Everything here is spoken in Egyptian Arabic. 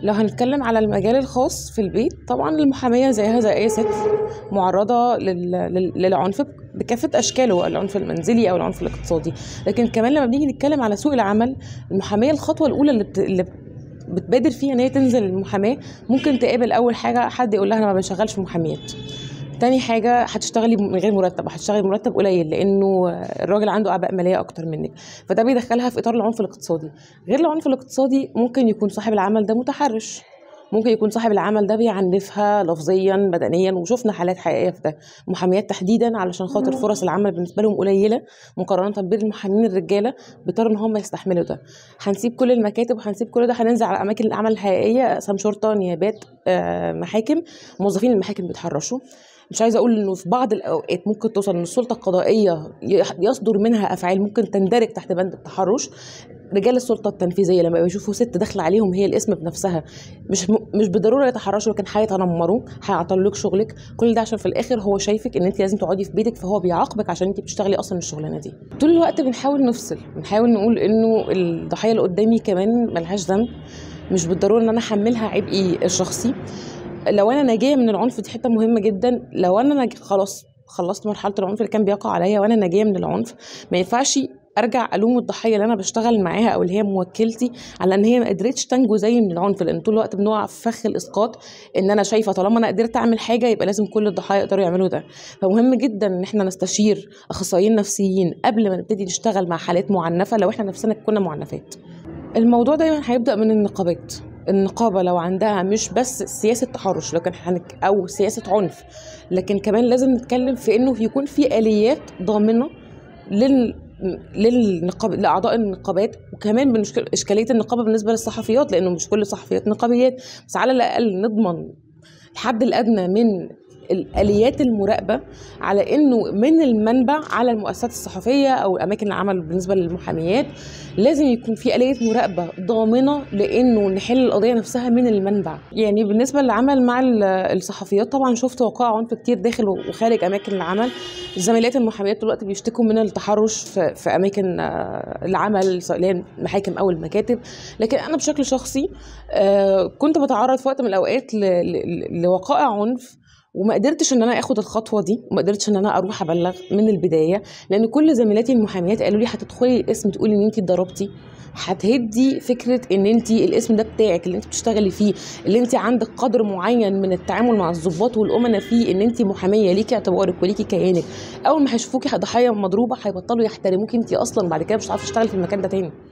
لو هنتكلم على المجال الخاص في البيت طبعا المحامية زيها زي أي ست معرضة لل... لل... للعنف بكافة أشكاله العنف المنزلي أو العنف الاقتصادي لكن كمان لما بنيجي نتكلم على سوق العمل المحامية الخطوة الأولى اللي, بت... اللي بتبادر فيها ان هي تنزل المحاماه ممكن تقابل اول حاجه حد يقول لها انا ما بشغلش محاميات تاني حاجة هتشتغلي من غير مرتب هتشتغلي مرتب قليل لأنه الراجل عنده أعباء مالية أكتر منك فده بيدخلها في إطار العنف الاقتصادي غير العنف الاقتصادي ممكن يكون صاحب العمل ده متحرش ممكن يكون صاحب العمل ده بيعنفها لفظيا بدنيا وشفنا حالات حقيقيه في ده محاميات تحديدا علشان خاطر فرص العمل بالنسبه لهم قليله مقارنه بالمحامين الرجاله بيضطروا ان هم يستحملوا ده هنسيب كل المكاتب وهنسيب كل ده هننزل على اماكن العمل الحقيقيه اقسام شرطه نيابات آه، محاكم موظفين المحاكم بيتحرشوا مش عايزه اقول انه في بعض الاوقات ممكن توصل ان السلطه القضائيه يصدر منها افعال ممكن تندرج تحت بند التحرش رجال السلطه التنفيذيه لما بيشوفوا ست داخله عليهم هي الاسم بنفسها مش م... مش بالضروره يتحرشوا لكن هيتنمروا هيعطلوا لك شغلك كل ده عشان في الاخر هو شايفك ان انت لازم تقعدي في بيتك فهو بيعاقبك عشان انت بتشتغلي اصلا الشغلانه دي طول الوقت بنحاول نفصل بنحاول نقول انه الضحيه اللي قدامي كمان ملهاش ذنب مش بالضروره ان انا احملها عبئي الشخصي لو انا ناجيه من العنف دي حته مهمه جدا لو انا ناجي خلاص خلصت مرحله العنف اللي كان بيقع عليا وانا ناجيه من العنف ما ينفعش ارجع الوم الضحيه اللي انا بشتغل معاها او اللي هي موكلتي على ان هي ما قدرتش تنجو زي من العنف لان طول الوقت بنقع في فخ الاسقاط ان انا شايفه طالما انا قدرت اعمل حاجه يبقى لازم كل الضحايا يقدروا يعملوا ده فمهم جدا ان احنا نستشير اخصائيين نفسيين قبل ما نبتدي نشتغل مع حالات معنفه لو احنا نفسنا كنا معنفات الموضوع دايما هيبدا من النقابات النقابه لو عندها مش بس سياسه تحرش لكن حنك او سياسه عنف لكن كمان لازم نتكلم في انه يكون في اليات ضامنه لل للنقاب لاعضاء النقابات وكمان بنشكل اشكاليه النقابه بالنسبه للصحفيات لانه مش كل الصحفيات نقابيات بس على الاقل نضمن الحد الادنى من الاليات المراقبه على انه من المنبع على المؤسسات الصحفيه او اماكن العمل بالنسبه للمحاميات لازم يكون في اليه مراقبه ضامنه لانه نحل القضيه نفسها من المنبع يعني بالنسبه للعمل مع الصحفيات طبعا شفت وقائع عنف كتير داخل وخارج اماكن العمل زميلات المحاميات طول الوقت بيشتكوا من التحرش في, في اماكن العمل سواء اللي المحاكم او المكاتب لكن انا بشكل شخصي كنت بتعرض في وقت من الاوقات لوقائع عنف وما قدرتش ان انا اخد الخطوه دي وما قدرتش ان انا اروح ابلغ من البدايه لان كل زميلاتي المحاميات قالوا لي هتدخلي الاسم تقولي ان انت اتضربتي هتهدي فكره ان انت الاسم ده بتاعك اللي انت بتشتغلي فيه اللي انت عندك قدر معين من التعامل مع الضباط والامناء فيه ان انت محاميه ليكي اعتبارك وليكي كيانك اول ما هيشوفوكي ضحيه مضروبه هيبطلوا يحترموكي انت اصلا بعد كده مش هتعرفي تشتغلي في المكان ده تاني